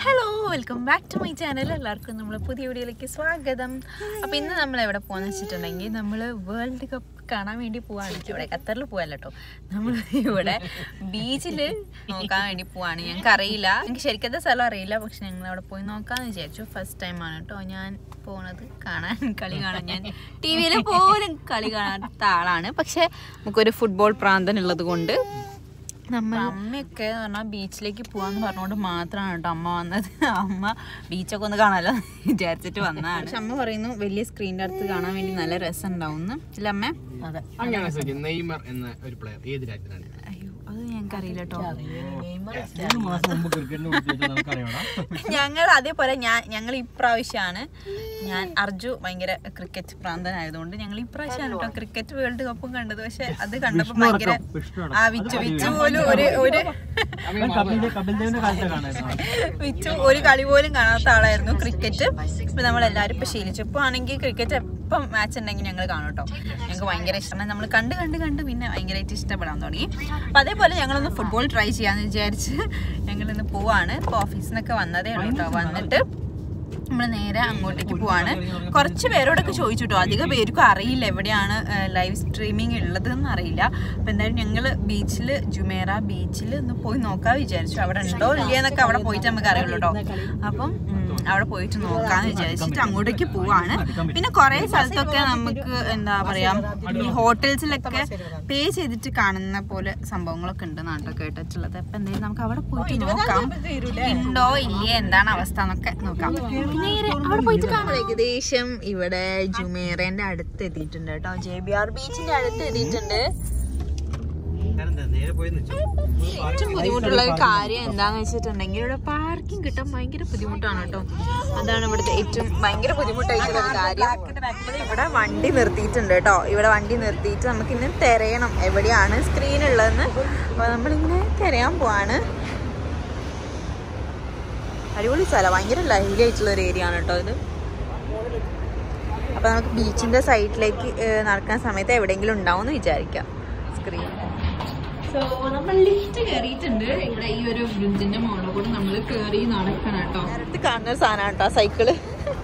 Hello welcome back to my channel എല്ലാവർക്കും നമ്മൾ പുതിയ വീഡിയോയിലേക്ക് സ്വാഗതം അപ്പോൾ ഇന്ന് നമ്മൾ എവിടെ പോകാന്ന് വെച്ചിട്ടുണ്ടെങ്കിൽ നമ്മൾ വേൾഡ് കപ്പ് കാണാൻ വേണ്ടി പോവാണ് ഇവിടെ ഖത്തറിൽ പോകല്ല കേട്ടോ നമ്മൾ ഇവിടെ ബീച്ചിൽ നോക്കാൻ വേണ്ടി പോവാണ് ഞങ്ങൾക്ക് അറിയില്ല എനിക്ക് ശരിക്കത്തെ സ്ഥലം അറിയില്ല പക്ഷെ ഞങ്ങൾ അവിടെ പോയി നോക്കാമെന്ന് വിചാരിച്ചു ഫസ്റ്റ് ടൈമാണ് കേട്ടോ ഞാൻ പോണത് കാണാൻ കളി കാണാൻ ഞാൻ ടി വിയിൽ പോലും കളി കാണാത്ത ആളാണ് പക്ഷെ നമുക്കൊരു ഫുട്ബോൾ പ്രാന്തൻ ഉള്ളത് കൊണ്ട് നമ്മൾ അമ്മയൊക്കെ എന്ന് പറഞ്ഞാൽ ബീച്ചിലേക്ക് പോവാന്ന് പറഞ്ഞുകൊണ്ട് മാത്രമാണ് കേട്ടോ അമ്മ വന്നത് അമ്മ ബീച്ചൊക്കെ ഒന്ന് കാണാലോ എന്ന് വിചാരിച്ചിട്ട് വന്നതാണ് പക്ഷെ അമ്മ പറയുന്നു വലിയ സ്ക്രീനിന്റെ അടുത്ത് കാണാൻ വേണ്ടി നല്ല രസം ഉണ്ടാവും ഇല്ല അമ്മ അതെ അങ്ങനെ ശ്രദ്ധിക്കും നെയ്മർ എന്ന ഒരു പ്ലെയർ ഏത് രാജ്യത്താണ് അയ്യോ അത് ഞങ്ങൾക്ക് അറിയില്ല കേട്ടോ മൂന്ന് മാസം മുമ്പ് ക്രിക്കറ്റിനെ കുറിച്ച് നമുക്കറിയാം ഞങ്ങൾ അതേപോലെ ഞാൻ ഞങ്ങൾ ഇപ്രാവശ്യമാണ് ഞാൻ അർജു ഭയങ്കര ക്രിക്കറ്റ് പ്രാന്തനായതുകൊണ്ട് ഞങ്ങൾ ഇപ്രാവശ്യമാണ് കേട്ടോ ക്രിക്കറ്റ് വേൾഡ് കപ്പും കണ്ടത് പക്ഷെ അത് കണ്ടപ്പോൾ ഭയങ്കര ആ വിച്ചു വിച്ചു പോലും ഒരു ഒരു കപിൽ ദേവിന്റെ കാലത്തെ കാണായിരുന്നു വിച്ചു ഒരു കളി പോലും കാണാത്ത ആളായിരുന്നു ക്രിക്കറ്റ് ഇപ്പൊ നമ്മൾ എല്ലാവരും ഇപ്പൊ ശീലിച്ചു ഇപ്പൊ ആണെങ്കിൽ ക്രിക്കറ്റ് എപ്പം മാച്ച് ഉണ്ടെങ്കിൽ ഞങ്ങൾ കാണും കേട്ടോ ഞങ്ങൾക്ക് ഭയങ്കര ഇഷ്ടമാണ് നമ്മൾ കണ്ട് കണ്ട് കണ്ട് പിന്നെ ഭയങ്കരമായിട്ട് ഇഷ്ടപ്പെടാൻ തുടങ്ങി അപ്പൊ അതേപോലെ ഞങ്ങളൊന്ന് ഫുട്ബോൾ ട്രൈ ചെയ്യാന്ന് വിചാരിച്ച് ഞങ്ങൾ ഇന്ന് പോവാണ് ഇപ്പൊ ഓഫീസിൽ നിന്നൊക്കെ വന്നതേ ഉള്ളൂ കേട്ടോ വന്നിട്ട് നമ്മൾ നേരെ അങ്ങോട്ടേക്ക് പോവാണ് കുറച്ച് പേരോടൊക്കെ ചോദിച്ചു കേട്ടോ അധികം പേർക്കും അറിയില്ല എവിടെയാണ് ലൈവ് സ്ട്രീമിംഗ് ഉള്ളത് എന്ന് അറിയില്ല അപ്പം എന്തായാലും ഞങ്ങൾ ബീച്ചിൽ ജുമേറ ബീച്ചിൽ ഒന്ന് പോയി നോക്കാൻ വിചാരിച്ചു അവിടെ ഉണ്ടോ ഇല്ല എന്നൊക്കെ അവിടെ പോയിട്ട് നമുക്ക് അറിയുള്ളൂ കേട്ടോ അപ്പം ഉം, അവിടെ പോയിട്ട് നോക്കാന്ന് വിചാരിച്ചിട്ട് അങ്ങോട്ടേക്ക് പോവാണ് പിന്നെ കുറേ സ്ഥലത്തൊക്കെ നമുക്ക് എന്താ പറയാ ഈ ഹോട്ടൽസിലൊക്കെ പേ ചെയ്തിട്ട് കാണുന്ന പോലെ സംഭവങ്ങളൊക്കെ ഉണ്ട് നാട്ടോ കേട്ടിട്ടുള്ളത് അപ്പൊ എന്തായാലും നമുക്ക് അവിടെ പോയിട്ട് നോക്കാം ഉണ്ടോ ഇല്ലേ എന്താണ് അവസ്ഥ എന്നൊക്കെ നോക്കാം നേരെ അവിടെ പോയിട്ട് കാണാം ഏകദേശം ഇവിടെ ജുമേറേന്റെ അടുത്ത് എത്തിയിട്ടുണ്ട് കേട്ടോ ജെ ബി ആർ ബീച്ചിന്റെ അടുത്ത് എത്തിയിട്ടുണ്ട് നേരെ പോയി ഏറ്റവും ബുദ്ധിമുട്ടുള്ള ഒരു കാര്യം എന്താന്ന് വെച്ചിട്ടുണ്ടെങ്കിൽ ഇവിടെ പാർക്കിംഗ് കിട്ടാൻ ഭയങ്കര ബുദ്ധിമുട്ടാണ് കേട്ടോ അതാണ് ഇവിടുത്തെ ഏറ്റവും ഭയങ്കര ബുദ്ധിമുട്ടായിട്ടുള്ള ഒരു കാര്യം ഇവിടെ വണ്ടി നിർത്തിയിട്ടുണ്ട് കേട്ടോ ഇവിടെ വണ്ടി നിർത്തിയിട്ട് നമുക്ക് ഇന്ന് തിരയണം എവിടെയാണ് സ്ക്രീൻ ഉള്ളതെന്ന് അപ്പൊ നമ്മളിങ്ങനെ തിരയാൻ പോവാണ് അടിപൊളി സ്ഥലം ഭയങ്കര ലൈവ്ലി ആയിട്ടുള്ള ഒരു ഏരിയ ആണ് കേട്ടോ ഇത് അപ്പൊ നമുക്ക് ബീച്ചിന്റെ സൈഡിലേക്ക് നടക്കുന്ന സമയത്ത് എവിടെയെങ്കിലും ഉണ്ടാവും എന്ന് വിചാരിക്കാം സ്ക്രീൻ സോ നമ്മൾ ലിഫ്റ്റ് കയറിയിട്ടുണ്ട് ഇവിടെ ഈ ഒരു ബ്രിഡ്ജിന്റെ മുകളിൽ കൂടെ നമ്മൾ കയറി നടക്കണം കേട്ടോ നേരത്തെ കാണുന്ന ഒരു സാധനം കേട്ടോ സൈക്കിള്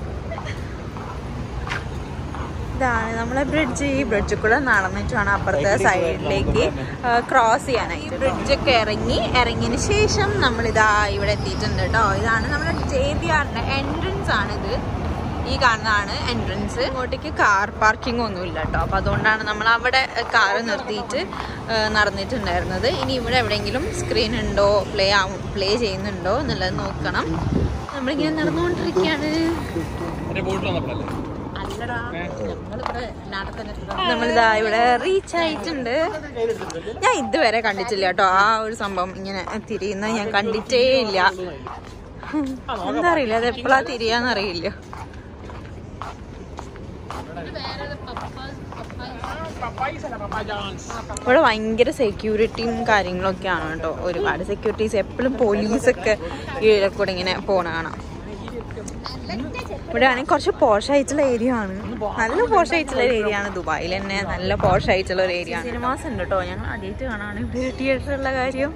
ഇതാണ് നമ്മളെ ബ്രിഡ്ജ് ഈ ബ്രിഡ്ജിൽ കൂടെ നടന്നിട്ട് വേണം അപ്പുറത്തെ സൈഡിലേക്ക് ക്രോസ് ചെയ്യാനായി ഈ ബ്രിഡ്ജൊക്കെ ഇറങ്ങി ഇറങ്ങിയതിന് ശേഷം നമ്മൾ ഇതാ ഇവിടെ എത്തിയിട്ടുണ്ട് കേട്ടോ ഇതാണ് നമ്മുടെ ജെ ബി ആറിന്റെ എൻട്രൻസ് ആണിത് ഈ കാണുന്നതാണ് എൻട്രൻസ് ഇങ്ങോട്ടേക്ക് കാർ പാർക്കിംഗ് ഒന്നും ഇല്ല കേട്ടോ അപ്പൊ അതുകൊണ്ടാണ് നമ്മൾ അവിടെ കാർ നിർത്തിയിട്ട് ആ, നടന്നിട്ടുണ്ടായിരുന്നത് ഇനി ഇവിടെ എവിടെയെങ്കിലും സ്ക്രീൻ ഉണ്ടോ പ്ലേ ആവും പ്ലേ ചെയ്യുന്നുണ്ടോ എന്നുള്ളത് നോക്കണം നമ്മളിങ്ങനെ നടന്നുകൊണ്ടിരിക്കുകയാണ് നമ്മളിതാ ഇവിടെ റീച്ച് ആയിട്ടുണ്ട് ഞാൻ ഇതുവരെ കണ്ടിട്ടില്ല കേട്ടോ ആ ഒരു സംഭവം ഇങ്ങനെ തിരിയുന്ന ഞാൻ കണ്ടിട്ടേ ഇല്ല എന്താ അറിയില്ല അത് എപ്പോഴാ തിരിയാന്നറിയില്ല ഇവിടെ ഭയങ്കര സെക്യൂരിറ്റിയും കാര്യങ്ങളൊക്കെയാണ് കേട്ടോ ഒരുപാട് സെക്യൂരിറ്റീസ് എപ്പോഴും പോലീസൊക്കെ ഈ ഇതിലെ കൂടെ ഇങ്ങനെ പോണ കാണാം ഇവിടെ ആണെങ്കിൽ കുറച്ച് പോഷായിട്ടുള്ള ഏരിയ ആണ് നല്ല പോഷായിട്ടുള്ള ഒരു ഏരിയ ആണ് ദുബായിൽ തന്നെ നല്ല പോഷായിട്ടുള്ള ഒരു ഏരിയ ആണ് സിനിമാസ് ഉണ്ട് കേട്ടോ ഞങ്ങൾ ആദ്യമായിട്ട് കാണാണ് ഇവിടെ തിയേറ്ററുള്ള കാര്യം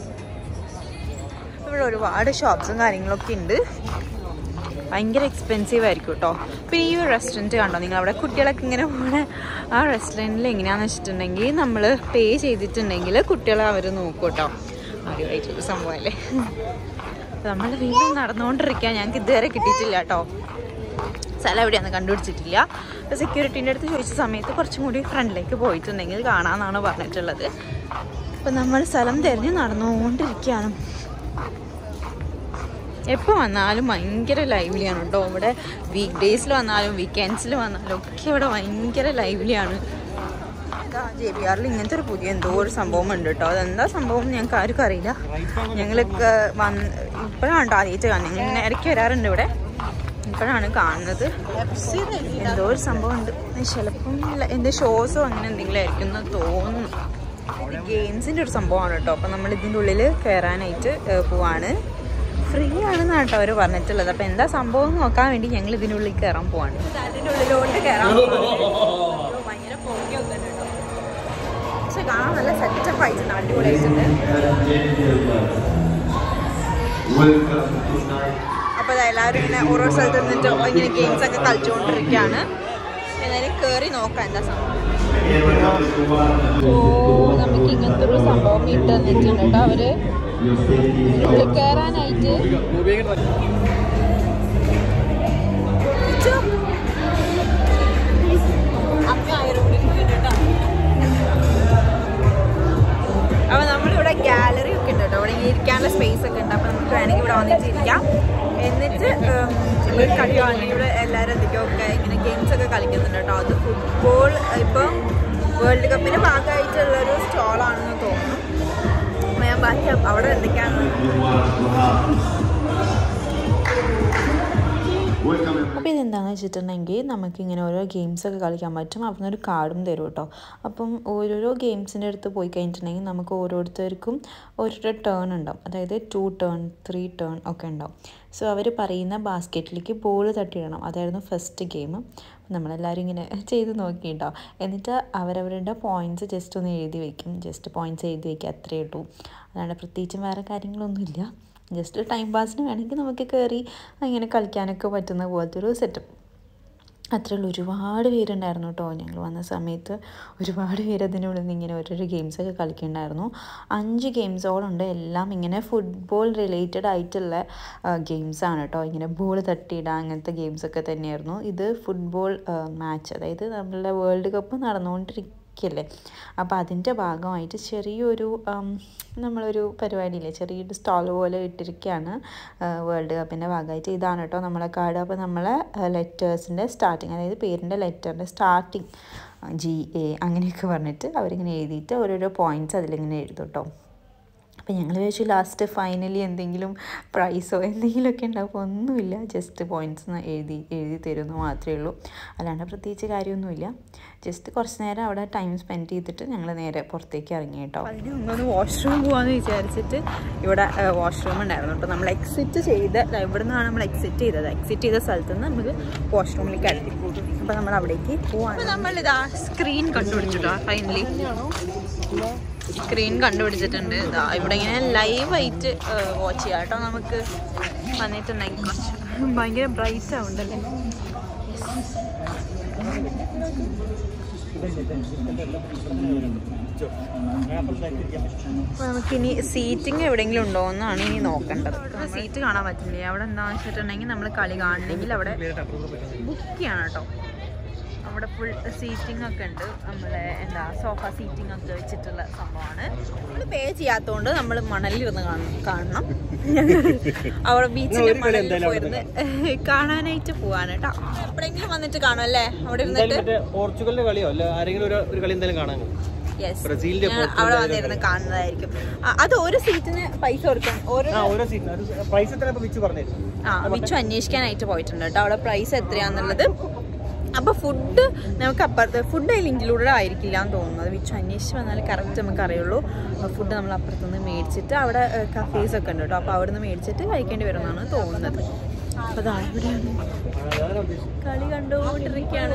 ഇവിടെ ഒരുപാട് ഷോപ്സും കാര്യങ്ങളൊക്കെ ഉണ്ട് ഭയങ്കര എക്സ്പെൻസീവ് ആയിരിക്കും കേട്ടോ പിന്നെ ഈ ഒരു റെസ്റ്റോറൻറ്റ് കണ്ടോ നിങ്ങൾ അവിടെ കുട്ടികളൊക്കെ ഇങ്ങനെ പോണ ആ റെസ്റ്റോറൻറ്റിൽ എങ്ങനെയാണെന്ന് വെച്ചിട്ടുണ്ടെങ്കിൽ നമ്മൾ പേ ചെയ്തിട്ടുണ്ടെങ്കിൽ കുട്ടികളെ അവർ നോക്കും കേട്ടോ ആദ്യമായിട്ടൊരു സംഭവമല്ലേ നമ്മൾ വീണ്ടും നടന്നുകൊണ്ടിരിക്കുക ഞങ്ങൾക്ക് ഇതുവരെ കിട്ടിയിട്ടില്ല കേട്ടോ സ്ഥലം എവിടെയാണെന്ന് കണ്ടുപിടിച്ചിട്ടില്ല അപ്പോൾ സെക്യൂരിറ്റീൻ്റെ അടുത്ത് ചോദിച്ച സമയത്ത് കുറച്ചും കൂടി ഫ്രണ്ടിലേക്ക് പോയിട്ടുണ്ടെങ്കിൽ കാണാമെന്നാണ് പറഞ്ഞിട്ടുള്ളത് അപ്പം നമ്മൾ സ്ഥലം തിരഞ്ഞ് നടന്നുകൊണ്ടിരിക്കുകയാണ് എപ്പോൾ വന്നാലും ഭയങ്കര ലൈവ്ലിയാണ് കേട്ടോ ഇവിടെ വീക്ക് ഡേയ്സിൽ വന്നാലും വീക്കെൻഡ്സിൽ വന്നാലും ഒക്കെ ഇവിടെ ഭയങ്കര ലൈവ്ലിയാണ് ജെ ബി ആറിൽ ഇങ്ങനത്തെ ഒരു പുതിയ എന്തോ ഒരു സംഭവം ഉണ്ട് കേട്ടോ അതെന്താ സംഭവം എന്ന് ഞങ്ങൾക്ക് ആർക്കും അറിയില്ല ഞങ്ങളൊക്കെ വന്ന് ഇപ്പോഴാണ് കേട്ടോ ആദ്യമായിട്ട് കാണുന്നത് ഞങ്ങൾ ഇങ്ങനെ ഇടയ്ക്ക് വരാറുണ്ട് ഇവിടെ ഇപ്പോഴാണ് കാണുന്നത് എന്തോ ഒരു സംഭവം ഉണ്ട് ചിലപ്പം എൻ്റെ ഷോസോ അങ്ങനെ എന്തെങ്കിലും ആയിരിക്കും എന്ന് തോന്നുന്നു ഗെയിംസിൻ്റെ ഒരു സംഭവമാണ് കേട്ടോ അപ്പം നമ്മൾ ഇതിൻ്റെ ഉള്ളിൽ കയറാനായിട്ട് ഏഹ്, പോവാണ് ഫ്രീ ആണെന്നാണ് കേട്ടോ അവർ പറഞ്ഞിട്ടുള്ളത് അപ്പം എന്താ സംഭവം എന്ന് നോക്കാൻ വേണ്ടി ഞങ്ങൾ ഇതിൻ്റെ ഉള്ളിൽ കയറാൻ പോവാണ് അതിൻ്റെ ഉള്ളിലോട്ട് കയറാൻ ഭയങ്കര പൊങ്ങിയൊക്കെ ഉണ്ട് കേട്ടോ പക്ഷെ കാണാൻ നല്ല സെറ്റപ്പ് ആയിട്ടുണ്ട് അടിപൊളിയായിട്ടുണ്ട് അപ്പോൾ എല്ലാവരും ഇങ്ങനെ ഓരോ സ്ഥലത്ത് നിന്നിട്ട് ഇങ്ങനെ ഗെയിംസ് ഒക്കെ കളിച്ചുകൊണ്ടിരിക്കുകയാണ് എന്നാലും കയറി നോക്കാം എന്താ സംഭവം ഓ നമുക്ക് ഇങ്ങനത്തെ ഒരു സംഭവം ഇട്ട് തന്നിട്ടുണ്ട് കേട്ടോ അവര് ഉള്ളിൽ കയറാനായിട്ട് അപ്പൊ നമ്മളിവിടെ ഗാലറി ഒക്കെ ഉണ്ട് കേട്ടോ ഇവിടെ ഇങ്ങനെ ഇരിക്കാനുള്ള സ്പേസ് ഒക്കെ ഉണ്ട് അപ്പൊ നമുക്ക് വേണമെങ്കിൽ ഇവിടെ വന്നിട്ട് ഇരിക്കാം എന്നിട്ട് ഉം, ഇവിടെ കളി കാണണമെങ്കിൽ ഇവിടെ എല്ലാവരും എന്തൊക്കെയൊക്കെ ഇങ്ങനെ ഗെയിംസ് ഒക്കെ കളിക്കുന്നുണ്ട് കേട്ടോ അത് ഫുട്ബോൾ ഇപ്പം വേൾഡ് കപ്പിന്റെ ഭാഗമായിട്ടുള്ള ഒരു സ്റ്റോളാണെന്ന് തോന്നുന്നു അപ്പൊ ഞാൻ ബാക്കി അവിടെ എന്തൊക്കെയാണ് അപ്പോൾ ഇതെന്താണെന്ന് വെച്ചിട്ടുണ്ടെങ്കിൽ നമുക്കിങ്ങനെ ഓരോ ഗെയിംസൊക്കെ കളിക്കാൻ പറ്റും അവിടുന്ന് ഒരു കാർഡും തരും കേട്ടോ അപ്പം ഓരോരോ ഗെയിംസിൻ്റെ അടുത്ത് പോയി കഴിഞ്ഞിട്ടുണ്ടെങ്കിൽ നമുക്ക് ഓരോരുത്തർക്കും ഓരോരോ ടേൺ ഉണ്ടാവും അതായത് ടു ടേൺ ത്രീ ടേൺ ഒക്കെ ഉണ്ടാവും സോ അവർ പറയുന്ന ബാസ്ക്കറ്റിലേക്ക് ബോൾ തട്ടിയിടണം അതായിരുന്നു ഫസ്റ്റ് ഗെയിം നമ്മളെല്ലാവരും ഇങ്ങനെ ചെയ്ത് നോക്കിയിട്ടുണ്ടാവും എന്നിട്ട് അവരവരുടെ പോയിൻറ്റ്സ് ജസ്റ്റ് ഒന്ന് എഴുതി വയ്ക്കും ജസ്റ്റ് പോയിൻറ്റ്സ് എഴുതി വയ്ക്കുക അത്രയേ ഉള്ളൂ അല്ലാണ്ട് പ്രത്യേകിച്ചും വേറെ കാര്യങ്ങളൊന്നുമില്ല ജസ്റ്റ് ടൈം പാസിന് വേണമെങ്കിൽ നമുക്ക് കയറി അങ്ങനെ കളിക്കാനൊക്കെ പറ്റുന്ന പോലത്തെ ഒരു സെറ്റപ്പ് അത്രേ ഉള്ളൂ ഒരുപാട് പേരുണ്ടായിരുന്നു കേട്ടോ ഞങ്ങൾ വന്ന സമയത്ത് ഒരുപാട് പേര് അതിനുള്ളിൽ നിന്ന് ഇങ്ങനെ ഓരോരോ ഗെയിംസൊക്കെ കളിക്കുന്നുണ്ടായിരുന്നു അഞ്ച് ഗെയിംസോളുണ്ട് എല്ലാം ഇങ്ങനെ ഫുട്ബോൾ റിലേറ്റഡ് ആയിട്ടുള്ള ഗെയിംസാണ് കേട്ടോ ഇങ്ങനെ ബോൾ തട്ടിയിടുക അങ്ങനത്തെ ഗെയിംസൊക്കെ തന്നെയായിരുന്നു ഇത് ഫുട്ബോൾ മാച്ച് അതായത് നമ്മളുടെ വേൾഡ് കപ്പ് നടന്നുകൊണ്ടിരിക്കും ല്ലേ അപ്പോൾ അതിൻ്റെ ഭാഗമായിട്ട് ചെറിയൊരു ഉം, നമ്മളൊരു പരിപാടിയില്ലേ ചെറിയൊരു സ്റ്റോൾ പോലെ ഇട്ടിരിക്കുകയാണ് വേൾഡ് കപ്പിൻ്റെ ഭാഗമായിട്ട് ഇതാണ് കേട്ടോ നമ്മളെ കാർഡ് അപ്പോൾ നമ്മളെ ലെറ്റേഴ്സിൻ്റെ സ്റ്റാർട്ടിങ് അതായത് പേരിൻ്റെ ലെറ്ററിൻ്റെ സ്റ്റാർട്ടിങ് ജി എ അങ്ങനെയൊക്കെ പറഞ്ഞിട്ട് അവരിങ്ങനെ എഴുതിയിട്ട് ഓരോരോ പോയിൻറ്റ്സ് അതിലിങ്ങനെ എഴുതും കേട്ടോ അപ്പോൾ ഞങ്ങൾ വിചാരിച്ചു ലാസ്റ്റ് ഫൈനലി എന്തെങ്കിലും പ്രൈസോ എന്തെങ്കിലുമൊക്കെ ഉണ്ടാവും ഒന്നുമില്ല ജസ്റ്റ് പോയിൻറ്റ്സ് എഴുതി എഴുതി തരുമെന്ന് മാത്രമേ ഉള്ളൂ അല്ലാണ്ട് പ്രത്യേകിച്ച് കാര്യമൊന്നുമില്ല ജസ്റ്റ് കുറച്ച് നേരം അവിടെ ടൈം സ്പെൻഡ് ചെയ്തിട്ട് ഞങ്ങൾ നേരെ പുറത്തേക്ക് ഇറങ്ങി കേട്ടോ അതിന് മുമ്പ് വാഷ്റൂം പോവാന്ന് വിചാരിച്ചിട്ട് ഇവിടെ വാഷ്റൂം ഉണ്ടായിരുന്നു കേട്ടോ നമ്മൾ എക്സിറ്റ് ചെയ്ത് ദാ ഇവിടെ നിന്നാണ് നമ്മൾ എക്സിറ്റ് ചെയ്തത് എക്സിറ്റ് ചെയ്ത സ്ഥലത്ത് നിന്ന് നമുക്ക് വാഷ്റൂമിലേക്ക് അടുത്തി അപ്പോൾ നമ്മൾ അവിടേക്ക് പോവാണ് നമ്മൾ ഇതാ സ്ക്രീൻ കണ്ടുപിടിച്ചിട്ടോ ഫൈനലി സ്ക്രീൻ കണ്ടുപിടിച്ചിട്ടുണ്ട് ഇതാ ഇവിടെ ഇങ്ങനെ ലൈവായിട്ട് വാച്ച് ചെയ്യാം കേട്ടോ നമുക്ക് വന്നിട്ടുണ്ടെങ്കിൽ കുറച്ച് ഭയങ്കര ബ്രൈറ്റ് ആവുണ്ടല്ലേ അപ്പൊ നമുക്കിനി സീറ്റിംഗ് എവിടെയെങ്കിലും ഉണ്ടോ എന്നാണ് ഇനി നോക്കേണ്ടത് സീറ്റ് കാണാൻ പറ്റില്ല അവിടെ എന്താണെന്ന് വെച്ചിട്ടുണ്ടെങ്കിൽ നമ്മൾ കളി കാണണമെങ്കിൽ അവിടെ ബുക്ക് ചെയ്യണം കേട്ടോ അവിടെ ഫുൾ സീറ്റിംഗ് ഒക്കെ ഉണ്ട് നമ്മളെ എന്താ സോഫ സീറ്റിംഗ് ഒക്കെ വെച്ചിട്ടുള്ള സംഭവമാണ് നമ്മൾ പേ ചെയ്യാത്തതുകൊണ്ട് നമ്മൾ മണലിരുന്ന് കാണണം കാണണം അവിടെ ബീച്ചിന്റെ മണലിൽ പോയിരുന്ന് കാണാനായിട്ട് പോവാണ് കേട്ടോ എപ്പോഴെങ്കിലും വന്നിട്ട് കാണും അല്ലേ അവിടെ ഇരുന്നിട്ട് മറ്റേ പോർച്ചുഗലിന്റെ കളിയോ അല്ല ആരെങ്കിലും ഒരു ഒരു കളി എന്തായാലും കാണാൻ കഴിയും. യെസ് ബ്രസീലിന്റെ അവിടെ വന്നിരുന്ന് കാണുന്നതായിരിക്കും ആ, അത് ഒരു സീറ്റിന് പൈസ കൊടുക്കണം ഓരോ ആ ഓരോ സീറ്റിന് പ്രൈസ് എത്ര വെച്ച് പറഞ്ഞു ആ വിച്ചു അന്വേഷിക്കാനായിട്ട് പോയിട്ടുണ്ട് കേട്ടോ അവിടെ പ്രൈസ് എത്രയാന്നുള്ളത് അപ്പൊ ഫുഡ് നമുക്ക് അപ്പുറത്ത് ഫുഡ് അതിൽ ഇൻക്ലൂഡഡ് ആയിരിക്കില്ല എന്ന് തോന്നുന്നത് വിച്ചു അന്വേഷിച്ച് വന്നാൽ കറക്റ്റ് നമുക്ക് അറിയുള്ളൂ ഫുഡ് നമ്മൾ അപ്പുറത്തുനിന്ന് മേടിച്ചിട്ട് അവിടെ കഫേസ് ഒക്കെ ഉണ്ട് കേട്ടോ അപ്പൊ അവിടെ നിന്ന് മേടിച്ചിട്ട് കഴിക്കേണ്ടി വരുമെന്നാണ് തോന്നുന്നത് അപ്പൊ അതാ ഇവിടെയാണ് കളി കണ്ടുകൊണ്ടിരിക്കുകയാണ്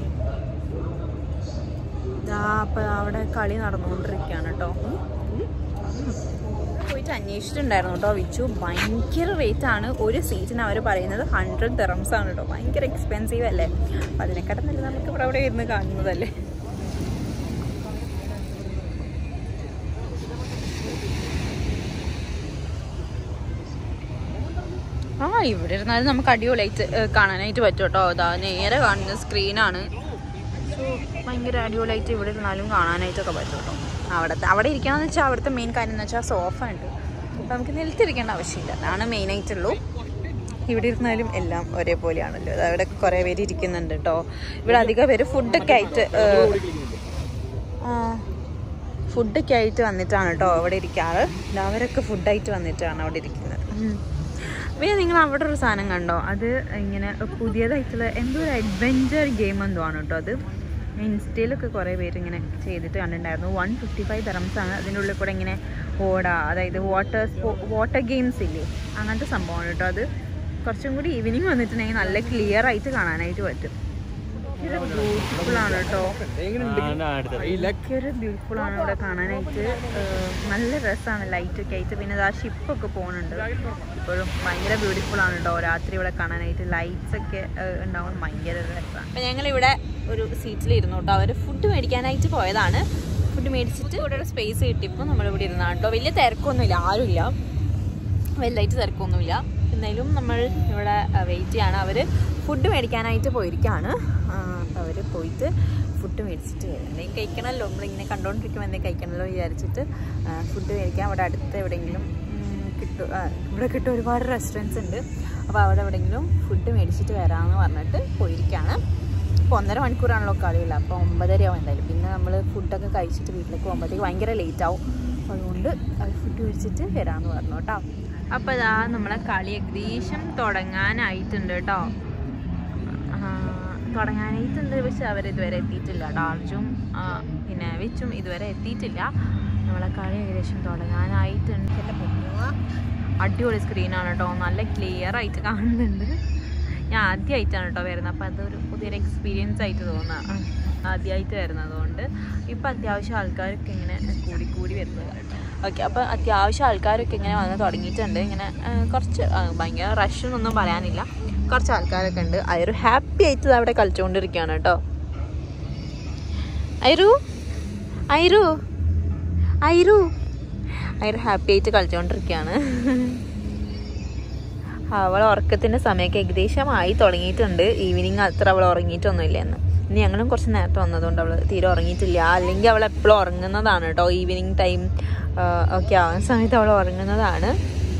ദാ അപ്പൊ അവിടെ കളി നടന്നുകൊണ്ടിരിക്കുകയാണ് കേട്ടോ പോയിട്ട് അന്വേഷിച്ചിട്ടുണ്ടായിരുന്നു കേട്ടോ വിച്ചു ഭയങ്കര റേറ്റ് ആണ് ഒരു സീറ്റിന് അവർ പറയുന്നത് ഹൺഡ്രഡ് തെറംസ് ആണ് കേട്ടോ ഭയങ്കര എക്സ്പെൻസീവ് അല്ലേ അപ്പം അതിനെക്കാട്ടും നല്ല നമുക്ക് ഇവിടെ അവിടെ ഇരുന്ന് കാണുന്നതല്ലേ ആ ഇവിടെ ഇരുന്നാലും നമുക്ക് അടിപൊളിയായിട്ട് ഏഹ്, കാണാനായിട്ട് പറ്റും കേട്ടോ അതാ നേരെ കാണുന്ന സ്ക്രീനാണ് ഭയങ്കര അടിപൊളിയായിട്ട് ഇവിടെ ഇരുന്നാലും കാണാനായിട്ടൊക്കെ പറ്റും കേട്ടോ അവിടുത്തെ അവിടെ ഇരിക്കാന്ന് വെച്ചാൽ അവിടുത്തെ മെയിൻ കാര്യം എന്ന് വെച്ചാൽ സോഫ ഉണ്ട് അപ്പം നമുക്ക് നിലത്തിരിക്കേണ്ട ആവശ്യമില്ല അതാണ് മെയിൻ ആയിട്ടുള്ളൂ ഇവിടെ ഇരുന്നാലും എല്ലാം ഒരേപോലെയാണല്ലോ അത് അവിടെ കുറേ പേര് ഇരിക്കുന്നുണ്ട് കേട്ടോ ഇവിടെ അധികം പേര് ഫുഡൊക്കെ ആയിട്ട് ഏഹ്, ആ, ഫുഡൊക്കെ ആയിട്ട് വന്നിട്ടാണ് കേട്ടോ അവിടെ ഇരിക്കാറ് അവരൊക്കെ ഫുഡായിട്ട് വന്നിട്ടാണ് അവിടെ ഇരിക്കുന്നത് ഉം. പിന്നെ നിങ്ങൾ അവിടെ ഒരു സാധനം കണ്ടോ അത് ഇങ്ങനെ പുതിയതായിട്ടുള്ള എന്തോ ഒരു അഡ്വഞ്ചർ ഗെയിം എന്തോ ആണ് കേട്ടോ അത് ഇൻസ്റ്റയിലൊക്കെ കുറേ പേര് ഇങ്ങനെ ചെയ്തിട്ട് കണ്ടിട്ടുണ്ടായിരുന്നു വൺ ഫിഫ്റ്റി ഫൈവ് തെറംസ് ആണ് അതിൻ്റെ ഉള്ളിൽ കൂടെ ഇങ്ങനെ ഓടാ അതായത് വാട്ടർ വാട്ടർ ഗെയിംസ് ഇല്ലേ അങ്ങനത്തെ സംഭവമാണ് കേട്ടോ അത് കുറച്ചും കൂടി ഈവനിങ് വന്നിട്ടുണ്ടെങ്കിൽ നല്ല ക്ലിയർ ആയിട്ട് കാണാനായിട്ട് പറ്റും ബ്യൂട്ടിഫുൾ ആണ് കേട്ടോ അടുത്ത ഭയങ്കര ബ്യൂട്ടിഫുൾ ആണ് ഇവിടെ കാണാനായിട്ട് ഏഹ് നല്ല രസമാണ് ലൈറ്റ് ഒക്കെ ആയിട്ട് പിന്നെ ആ ഷിപ്പൊക്കെ പോകുന്നുണ്ട് ഇപ്പോഴും ഭയങ്കര ബ്യൂട്ടിഫുൾ ആണ് കേട്ടോ രാത്രി ഇവിടെ കാണാനായിട്ട് ലൈറ്റ്സ് ഒക്കെ ഏഹ് ഉണ്ടാവും ഭയങ്കര രസമാണ് അപ്പം ഞങ്ങളിവിടെ ഒരു സീറ്റിൽ ഇരുന്നു കേട്ടോ അവർ ഫുഡ് മേടിക്കാനായിട്ട് പോയതാണ് ഫുഡ് മേടിച്ചിട്ട് ഇവിടെ ഒരു സ്പേസ് കിട്ടിയപ്പോൾ നമ്മളിവിടെ ഇരുന്നാണ് കേട്ടോ വലിയ തിരക്കൊന്നുമില്ല ആരുമില്ല വലുതായിട്ട് തിരക്കൊന്നുമില്ല എന്നാലും നമ്മൾ ഇവിടെ വെയിറ്റ് ചെയ്യാണ് അവർ ഫുഡ് മേടിക്കാനായിട്ട് പോയിരിക്കുകയാണ് അപ്പോൾ അവർ പോയിട്ട് ഫുഡ് മേടിച്ചിട്ട് വരും എന്തെങ്കിലും കഴിക്കണമല്ലോ നമ്മളിങ്ങനെ കണ്ടുകൊണ്ടിരിക്കുമ്പോൾ എന്തെങ്കിലും കഴിക്കണമല്ലോ വിചാരിച്ചിട്ട് ഫുഡ് മേടിക്കാൻ അവിടെ അടുത്ത് എവിടെയെങ്കിലും ഉം, കിട്ടും ആ, ഇവിടെ കിട്ടും ഒരുപാട് റെസ്റ്റോറൻറ്റ്സ് ഉണ്ട് അപ്പോൾ അവിടെ എവിടെയെങ്കിലും ഫുഡ് മേടിച്ചിട്ട് വരാമെന്ന് പറഞ്ഞിട്ട് പോയിരിക്കുകയാണ് ഇപ്പോൾ ഒന്നര മണിക്കൂറാണല്ലോ കളിയില്ല അപ്പോൾ ഒമ്പതരയാവും എന്തായാലും പിന്നെ നമ്മൾ ഫുഡൊക്കെ കഴിച്ചിട്ട് വീട്ടിലേക്ക് പോകുമ്പോഴത്തേക്ക് ഭയങ്കര ലേറ്റ് ആവും അപ്പോൾ അതുകൊണ്ട് അത് ഫുഡ് കഴിച്ചിട്ട് വരാമെന്ന് പറഞ്ഞു കേട്ടോ അപ്പോൾ ഇതാ നമ്മളെ കളി ഏകദേശം തുടങ്ങാനായിട്ടുണ്ട് കേട്ടോ ആ, തുടങ്ങാനായിട്ടുണ്ട് പക്ഷെ അവരിതുവരെ എത്തിയിട്ടില്ല കേട്ടോ അർജും ആ, പിന്നെ വെച്ചും ഇതുവരെ എത്തിയിട്ടില്ല നമ്മളെ കളി ഏകദേശം തുടങ്ങാനായിട്ടുണ്ട് എൻ്റെ പൊന്നുവാ. അടിപൊളി സ്ക്രീനാണ് കേട്ടോ നല്ല ക്ലിയർ ആയിട്ട് കാണുന്നുണ്ട് ഞാൻ ആദ്യമായിട്ടാണ് കേട്ടോ വരുന്നത് അപ്പോൾ അതൊരു പുതിയൊരു എക്സ്പീരിയൻസ് ആയിട്ട് തോന്നുക ആദ്യമായിട്ട് വരുന്നതുകൊണ്ട് ഇപ്പം അത്യാവശ്യം ആൾക്കാരൊക്കെ ഇങ്ങനെ കൂടി കൂടി വരുന്നത് കേട്ടോ ഓക്കെ അപ്പോൾ അത്യാവശ്യം ആൾക്കാരൊക്കെ ഇങ്ങനെ വന്ന് തുടങ്ങിയിട്ടുണ്ട് ഇങ്ങനെ ആ, കുറച്ച് ആ, ഭയങ്കര റഷ് എന്നൊന്നും പറയാനില്ല കുറച്ച് ആൾക്കാരൊക്കെ ഉണ്ട് അയൊരു ഹാപ്പി ആയിട്ട് ദാ അവിടെ കളിച്ചുകൊണ്ടിരിക്കുകയാണ് കേട്ടോ ഐരു ഐരു ഐരു ഐരു ഹാപ്പി ആയിട്ട് കളിച്ചുകൊണ്ടിരിക്കുകയാണ് അവൾ ഉറക്കത്തിൻ്റെ സമയമൊക്കെ ഏകദേശം ആയി തുടങ്ങിയിട്ടുണ്ട് ഈവനിങ് അത്ര അവൾ ഉറങ്ങിയിട്ടൊന്നുമില്ല എന്ന് ഇനി ഞങ്ങളും കുറച്ച് നേരത്തെ വന്നതുകൊണ്ട് അവൾ തീരെ ഉറങ്ങിയിട്ടില്ല അല്ലെങ്കിൽ അവൾ എപ്പോഴും ഉറങ്ങുന്നതാണ് കേട്ടോ ഈവനിങ് ടൈം ഒക്കെ ആവുന്ന സമയത്ത് അവൾ ഉറങ്ങുന്നതാണ്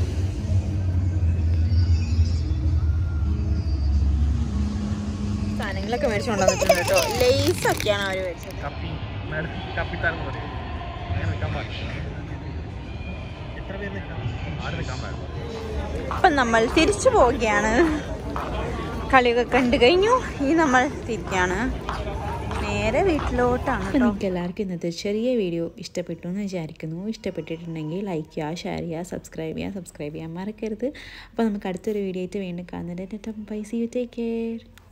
സാധനങ്ങളൊക്കെ മേടിച്ചു കൊണ്ടുവന്നിട്ടുണ്ട് കേട്ടോ ലേസ് ഒക്കെയാണ് അവർ മേടിച്ചത് കപ്പി മാഡം കപ്പിത്താരം പറയും അങ്ങനെ നിൽക്കാൻ പാടില്ല എത്ര പേര് നിൽക്കാം ആര് നിൽക്കാൻ പാടില്ല അപ്പം നമ്മൾ തിരിച്ചു പോവുകയാണ് കളിയൊക്കെ കണ്ടു കഴിഞ്ഞു ഇനി നമ്മൾ തിരിക്കുകയാണ് നേരെ വീട്ടിലോട്ടാണ് അപ്പോൾ കേട്ടോ നിങ്ങൾക്ക് എല്ലാവർക്കും ഇന്നത്തെ ചെറിയ വീഡിയോ ഇഷ്ടപ്പെട്ടു എന്ന് വിചാരിക്കുന്നു ഇഷ്ടപ്പെട്ടിട്ടുണ്ടെങ്കിൽ ലൈക്ക് ചെയ്യുക ഷെയർ ചെയ്യുക സബ്സ്ക്രൈബ് ചെയ്യുക സബ്സ്ക്രൈബ് ചെയ്യാൻ മറക്കരുത് അപ്പോൾ നമുക്ക് അടുത്തൊരു വീഡിയോ ആയിട്ട് വീണ്ടും കാണുന്നത് bye see you take care